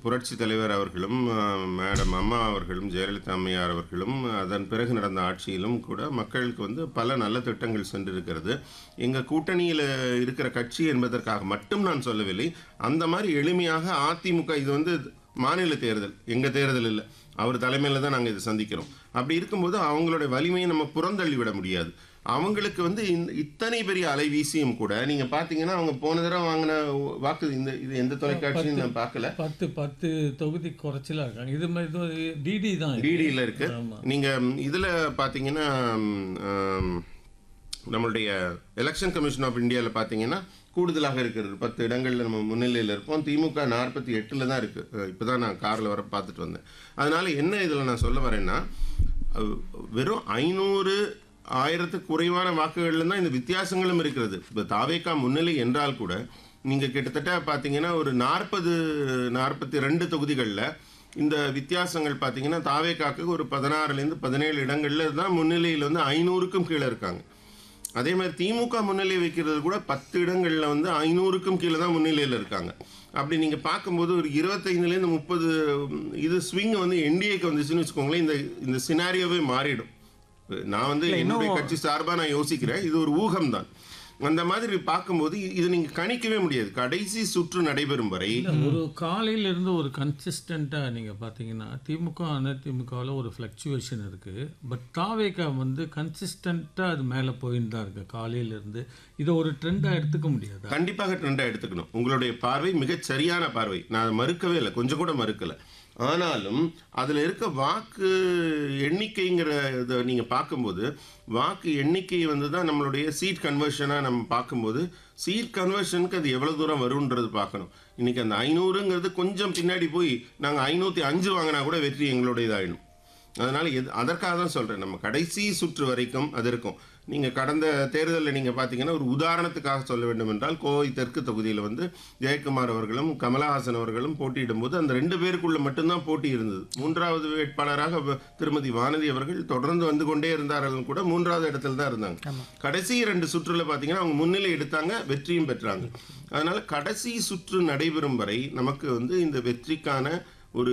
புரட்சி தலைவர் அவர்களும் அஹ், மேடம் அம்மா அவர்களும் ஜெயலலிதா அம்மையார் அவர்களும் அதன் பிறகு நடந்த ஆட்சியிலும் கூட மக்களுக்கு வந்து பல நல்ல திட்டங்கள் சென்றிருக்கிறது எங்கள் கூட்டணியில் இருக்கிற கட்சி என்பதற்காக மட்டும் நான் சொல்லவில்லை அந்த மாதிரி எளிமையாக அதிமுக இது வந்து மாநில தேர்தல் எங்கள் தேர்தல் இல்லை அவர் தலைமையில் தான் நாங்கள் இதை சந்திக்கிறோம் அப்படி இருக்கும்போது அவங்களுடைய வலிமையை நம்ம புறந்தள்ளி விட முடியாது அவங்களுக்கு வந்து இந்த இத்தனை பெரிய அலைவீசியும் கூட நீங்கள் பார்த்தீங்கன்னா அவங்க போன தடவை வாங்கின வாக்கு இந்த இது எந்த தொலைக்காட்சியும் நான் பார்க்கல பத்து பத்து தொகுதி குறைச்சலா இருக்காங்க இது மாதிரி இது டிடி தான் இது. டிடியில் இருக்கு ஆமா. நீங்கள் இதில் பார்த்தீங்கன்னா ம், ஆம், நம்மளுடைய எலெக்ஷன் கமிஷன் ஆஃப் இந்தியாவில் பார்த்தீங்கன்னா கூடுதலாக இருக்கிறது பத்து இடங்களில் நம்ம முன்னிலையில் இருப்போம் திமுக நாற்பத்தி எட்டில் தான் இருக்குது இப்போ தான் நான் காரில் வர பார்த்துட்டு வந்தேன் அதனால் என்ன இதில் நான் சொல்ல வரேன்னா அஹ், வெறும் ஐநூறு ஆயிரத்துக்கு குறைவான வாக்குகள்ல தான் இந்த வித்தியாசங்களும் இருக்கிறது இப்போ தாவேக்கா முன்னிலை என்றால் கூட நீங்கள் கிட்டத்தட்ட பார்த்தீங்கன்னா ஒரு நாற்பது நாற்பத்தி ரெண்டு தொகுதிகளில் இந்த வித்தியாசங்கள் பார்த்தீங்கன்னா தாவேக்காக்கு ஒரு பதினாறுலேருந்து பதினேழு இடங்களில் தான் முன்னிலையில் வந்து ஐநூறுக்கும் கீழே இருக்காங்க அதே மாதிரி திமுக முன்னிலை வைக்கிறது கூட பத்து இடங்களில் வந்து ஐநூறுக்கும் கீழே தான் முன்னிலையில் இருக்காங்க அப்படி நீங்கள் பார்க்கும்போது ஒரு இருபத்தைந்துலேருந்து முப்பது இது ஸ்விங் வந்து என்டிஏக்கு வந்துச்சுன்னு வச்சுக்கோங்களேன் இந்த இந்த சினாரியோவே மாறிடும் நான் வந்து என்னுடைய கட்சி சார்பாக நான் யோசிக்கிறேன் இது ஒரு ஊகம் தான் அந்த மாதிரி பார்க்கும்போது இ- இது நீங்கள் கணிக்கவே முடியாது கடைசி சுற்று நடைபெறும் வரை இல்ல, ஒரு காலையில இருந்து ஒரு கன்சிஸ்டண்டா நீங்க பாத்தீங்கன்னா திமுக அதிமுகவில் ஒரு ஃப்ளக்சுவேஷன் இருக்கு பட் தாவேக்கா வந்து கன்சிஸ்டண்டா அது மேல போயின்னு தான் இருக்கு காலையில இருந்து இதை ஒரு ட்ரெண்டா எடுத்துக்க முடியாதா கண்டிப்பாக ட்ரெண்டாக எடுத்துக்கணும் உங்களுடைய பார்வை மிகச் சரியான பார்வை நான் அதை மறுக்கவே இல்லை கொஞ்சம் கூட மறுக்கலை ஆனாலும் அதில் இருக்க வாக்கு எண்ணிக்கைங்கிற இதை நீங்கள் பார்க்கும்போது வாக்கு எண்ணிக்கை வந்து தான் நம்மளுடைய சீட் கன்வர்ஷனாக நம்ம பார்க்கும்போது சீட் கன்வர்ஷனுக்கு அது எவ்வளோ தூரம் வரும்ன்றது பார்க்கணும் இன்றைக்கி அந்த ஐநூறுங்கிறது கொஞ்சம் பின்னாடி போய் நாங்கள் ஐநூற்றி அஞ்சு வாங்கினா கூட வெற்றி எங்களுடையதாயிடும் அதனால் எது அதற்காக தான் சொல்கிறேன் நம்ம கடைசி சுற்று வரைக்கும் அது இருக்கும் நீங்கள் கடந்த தேர்தலில் நீங்கள் பார்த்தீங்கன்னா ஒரு உதாரணத்துக்காக சொல்ல வேண்டும் என்றால் கோவை தெற்கு தொகுதியில் வந்து ஜெயக்குமார் அவர்களும் கமலஹாசன் அவர்களும் போட்டியிடும்போது அந்த ரெண்டு பேருக்குள்ள மட்டும்தான் போட்டி இருந்தது மூன்றாவது வேட்பாளராக வ- திருமதி வானதி அவர்கள் தொடர்ந்து வந்து கொண்டே இருந்தார்கள் கூட மூன்றாவது இடத்துல தான் இருந்தாங்க கடைசி ரெண்டு சுற்றுல பார்த்தீங்கன்னா அவங்க முன்னிலை எடுத்தாங்க வெற்றியும் பெற்றாங்க அதனால் கடைசி சுற்று நடைபெறும் வரை நமக்கு வந்து இந்த வெற்றிக்கான ஒரு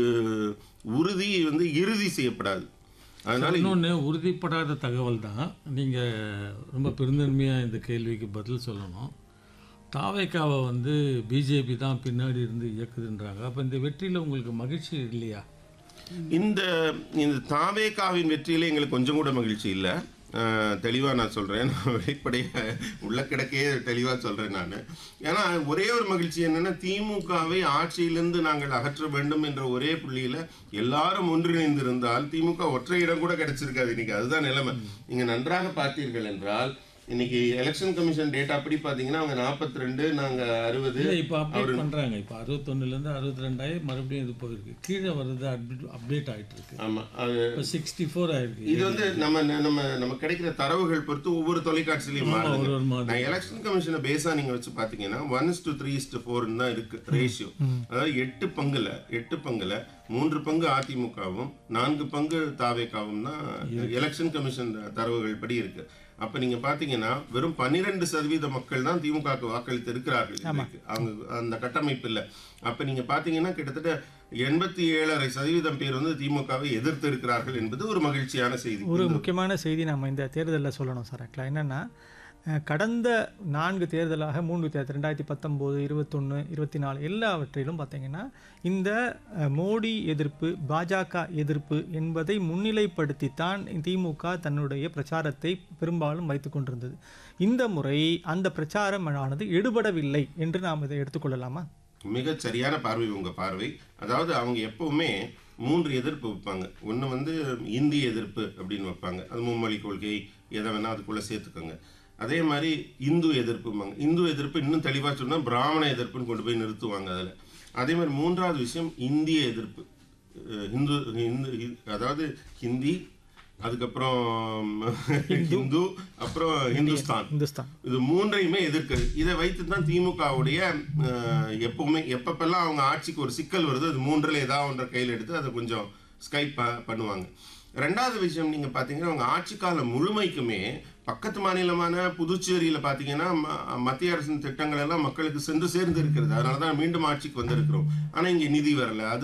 உறுதி வந்து இறுதி செய்யப்படாது அதனால இன்னொன்று உறுதிப்படாத தகவல் தான் நீங்கள் ரொம்ப பெருந்தன்மையாக இந்த கேள்விக்கு பதில் சொல்லணும் தாவேக்காவை வந்து பிஜேபி தான் பின்னாடி இருந்து இயக்குதுன்றாங்க அப்போ இந்த வெற்றியில் உங்களுக்கு மகிழ்ச்சி இல்லையா இந்த இந்த தாவேகாவின் வெற்றியில எங்களுக்கு கொஞ்சம் கூட மகிழ்ச்சி இல்லை தெளிவாக நான் சொல்கிறேன் நான் வெளிப்படையாக உள்ள கிடக்கையே தெளிவாக சொல்கிறேன் நான் ஏன்னா ஒரே ஒரு மகிழ்ச்சி என்னென்னா திமுகவை ஆட்சியிலிருந்து நாங்கள் அகற்ற வேண்டும் என்ற ஒரே புள்ளியில் எல்லாரும் ஒன்றிணைந்திருந்தால் திமுக ஒற்றை இடம் கூட கிடைச்சிருக்காது இன்னைக்கு அதுதான் நிலைமை நீங்கள் நன்றாக பார்த்தீர்கள் என்றால் இன்னைக்கு எலெக்ஷன் கமிஷன் டேட்டா அப்படி பார்த்தீங்கன்னா அவங்க நாற்பத்தி ரெண்டு நாங்கள் அறுபது இல்லை இப்போ அப்டேட் பண்ணுறாங்க இப்போ அறுபத்தொன்னுலேருந்து அறுபத்தி ரெண்டாயி மறுபடியும் இது போயிருக்கு கீழே வர்றது அப்டேட் அப்டேட் ஆகிட்டு இருக்கு ஆமாம் அது இப்போ சிக்ஸ்டி ஃபோர் ஆயிருக்கு இது வந்து நம்ம நம்ம நம்ம கிடைக்கிற தரவுகள் பொறுத்து ஒவ்வொரு தொலைக்காட்சியிலையும் மாறுது ஒரு ஒரு மாதிரி நான் எலெக்ஷன் கமிஷனை பேஸா நீங்க வச்சு பாத்தீங்கன்னா one is to three is to ஃபோர்னு தான் இருக்கு ரேஷியோ அதாவது எட்டு பங்குல எட்டு பங்குல மூன்று பங்கு அதிமுகவும் நான்கு பங்கு தாவேக்காவும் தான் எலெக்ஷன் கமிஷன் தரவுகள் படி இருக்கு அப்ப நீங்க பாத்தீங்கன்னா வெறும் பன்னிரெண்டு சதவீத மக்கள் தான் திமுகவுக்கு வாக்களித்து இருக்கிறார்கள் இன்றைக்கு. அவங்க அந்த கட்டமைப்பு இல்ல அப்ப நீங்க பாத்தீங்கன்னா கிட்டத்தட்ட எண்பத்தி ஏழரை சதவீதம் பேர் வந்து திமுகவை எதிர்த்து இருக்கிறார்கள் என்பது ஒரு மகிழ்ச்சியான செய்தி ஒரு முக்கியமான செய்தி நம்ம இந்த தேர்தலில் சொல்லணும் சார் ஆக்சுவலாக என்னென்னா கடந்த நான்கு தேர்தலாக மூன்று தேர்தல் ரெண்டாயிரத்தி பத்தொம்போது இருபத்தொன்று இருபத்தி நாலு எல்லாவற்றிலும் பார்த்தீங்கன்னா இந்த அஹ், மோடி எதிர்ப்பு பாஜக எதிர்ப்பு என்பதை முன்னிலைப்படுத்தித்தான் திமுக தன்னுடைய பிரச்சாரத்தை பெரும்பாலும் வைத்து கொண்டிருந்தது இந்த முறை அந்த பிரச்சாரம் ஆனது எடுபடவில்லை என்று நாம் இதை எடுத்துக்கொள்ளலாமா மிகச் சரியான பார்வை உங்க பார்வை அதாவது அவங்க எப்பவுமே மூன்று எதிர்ப்பு வைப்பாங்க ஒன்று வந்து இந்திய எதிர்ப்பு அப்படின்னு வைப்பாங்க அது மும்மொழி கொள்கை எதை வேணா அதுக்குள்ள சேர்த்துக்கோங்க அதே மாதிரி இந்து எதிர்ப்பும்பாங்க இந்து எதிர்ப்பு இன்னும் தெளிவாக சொன்னால் பிராமண எதிர்ப்புன்னு கொண்டு போய் நிறுத்துவாங்க அதில் அதே மாதிரி மூன்றாவது விஷயம் இந்திய எதிர்ப்பு அஹ் இந்து இந்து இ- அதாவது ஹிந்தி அதுக்கப்புறம் ஹிந்து அப்புறம் ஹிந்துஸ்தான் இந்துஸ்தான் இது மூன்றையுமே எதிர்க்குது இதை வைத்து தான் திமுகவுடைய அஹ், எப்பவுமே எப்பப்பெல்லாம் அவங்க ஆட்சிக்கு ஒரு சிக்கல் வருதோ அது மூன்றில் ஏதாவது ஒன்றை கையில் எடுத்து அதை கொஞ்சம் ஸ்கைப் ப- பண்ணுவாங்க ரெண்டாவது விஷயம் நீங்க பாத்தீங்கன்னா அவங்க ஆட்சி காலம் முழுமைக்குமே பக்கத்து மாநிலமான புதுச்சேரியில பாத்தீங்கன்னா ம- மத்திய அரசின் திட்டங்கள் எல்லாம் மக்களுக்கு சென்று சேர்ந்து இருக்கிறது அதனால தான் மீண்டும் ஆட்சிக்கு வந்திருக்கிறோம் ஆனா இங்க நிதி வரல அது